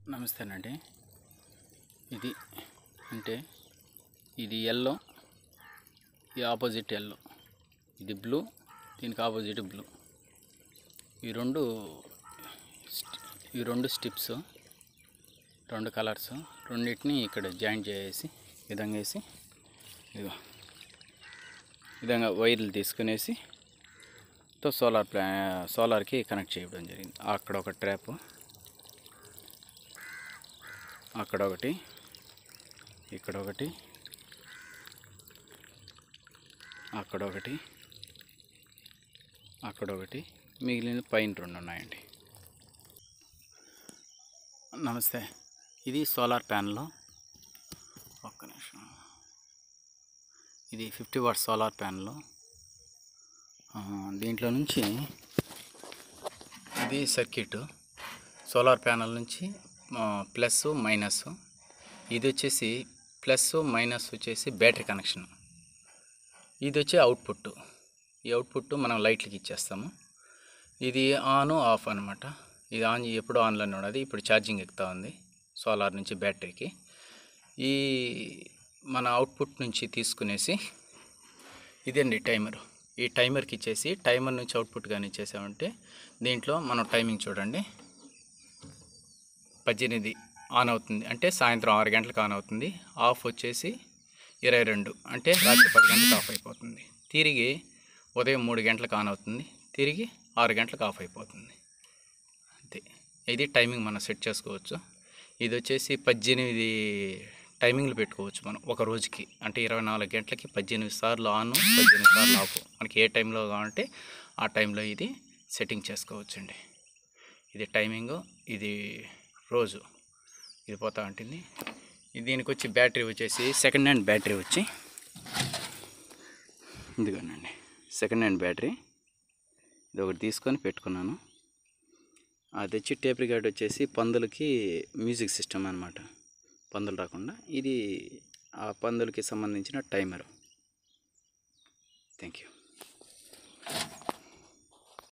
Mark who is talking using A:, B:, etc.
A: నమస్తేనండి ఇది అంటే ఇది ఎల్లో ఇది ఆపోజిట్ ఎల్లో ఇది బ్లూ దీనికి ఆపోజిట్ బ్లూ ఈ రెండు స్ట్- ఈ రెండు స్టిప్స్ రెండు కలర్స్ రెండింటిని ఇక్కడ జాయింట్ చేసి ఈ విధంగా వేసి ఇదిగో ఈ విధంగా వైర్లు తీసుకునేసి తో సోలార్ ప్లా సోలార్కి కనెక్ట్ చేయడం జరిగింది అక్కడ ఒక ట్రాప్ అక్కడ ఒకటి ఇక్కడ ఒకటి అక్కడ ఒకటి అక్కడ ఒకటి మిగిలిన పైన రెండు ఉన్నాయండి నమస్తే ఇది సోలార్ ప్యానల్ ఒక్క నిమిషం ఇది ఫిఫ్టీ వాట్ సోలార్ ప్యానల్ దీంట్లో నుంచి ఇది సర్క్యూట్ సోలార్ ప్యానల్ నుంచి ప్లస్ మైనస్ ఇది వచ్చేసి ప్లస్ మైనస్ వచ్చేసి బ్యాటరీ కనెక్షన్ ఇది వచ్చి అవుట్పుట్ ఈ అవుట్పుట్ మనం లైట్లకి ఇచ్చేస్తాము ఇది ఆన్ ఆఫ్ అనమాట ఇది ఆన్ ఎప్పుడు ఆన్లోనే ఉన్నది ఇప్పుడు ఛార్జింగ్ ఎక్కుతా ఉంది సోలార్ నుంచి బ్యాటరీకి ఈ మన అవుట్పుట్ నుంచి తీసుకునేసి ఇదండి టైమర్ ఈ టైమర్కి ఇచ్చేసి టైమర్ నుంచి అవుట్పుట్ కానీ ఇచ్చేసామంటే దీంట్లో మనం టైమింగ్ చూడండి పద్దెనిమిది ఆన్ అవుతుంది అంటే సాయంత్రం ఆరు గంటలకు ఆన్ అవుతుంది ఆఫ్ వచ్చేసి ఇరవై రెండు అంటే రాత్రి పది గంటలకు ఆఫ్ అయిపోతుంది తిరిగి ఉదయం మూడు గంటలకు ఆన్ అవుతుంది తిరిగి ఆరు గంటలకు ఆఫ్ అయిపోతుంది అంతే ఇది టైమింగ్ మనం సెట్ చేసుకోవచ్చు ఇది వచ్చేసి పద్దెనిమిది టైమింగ్లు పెట్టుకోవచ్చు మనం ఒక రోజుకి అంటే ఇరవై నాలుగు గంటలకి పద్దెనిమిది సార్లు ఆన్ పద్దెనిమిది సార్లు ఆఫ్ మనకి ఏ టైంలో కావాలంటే ఆ టైంలో ఇది సెట్టింగ్ చేసుకోవచ్చండి ఇది టైమింగ్ ఇది రోజు ఇది పోతా ఉంటుంది ఇది దీనికి వచ్చి బ్యాటరీ వచ్చేసి సెకండ్ హ్యాండ్ బ్యాటరీ వచ్చి ఇదిగోనండి సెకండ్ హ్యాండ్ బ్యాటరీ ఇది ఒకటి తీసుకొని పెట్టుకున్నాను అది వచ్చి టేప్ రికార్డ్ వచ్చేసి పందులకి మ్యూజిక్ సిస్టమ్ అనమాట పందులు రాకుండా ఇది ఆ పందులకి సంబంధించిన టైమర్ థ్యాంక్ యూ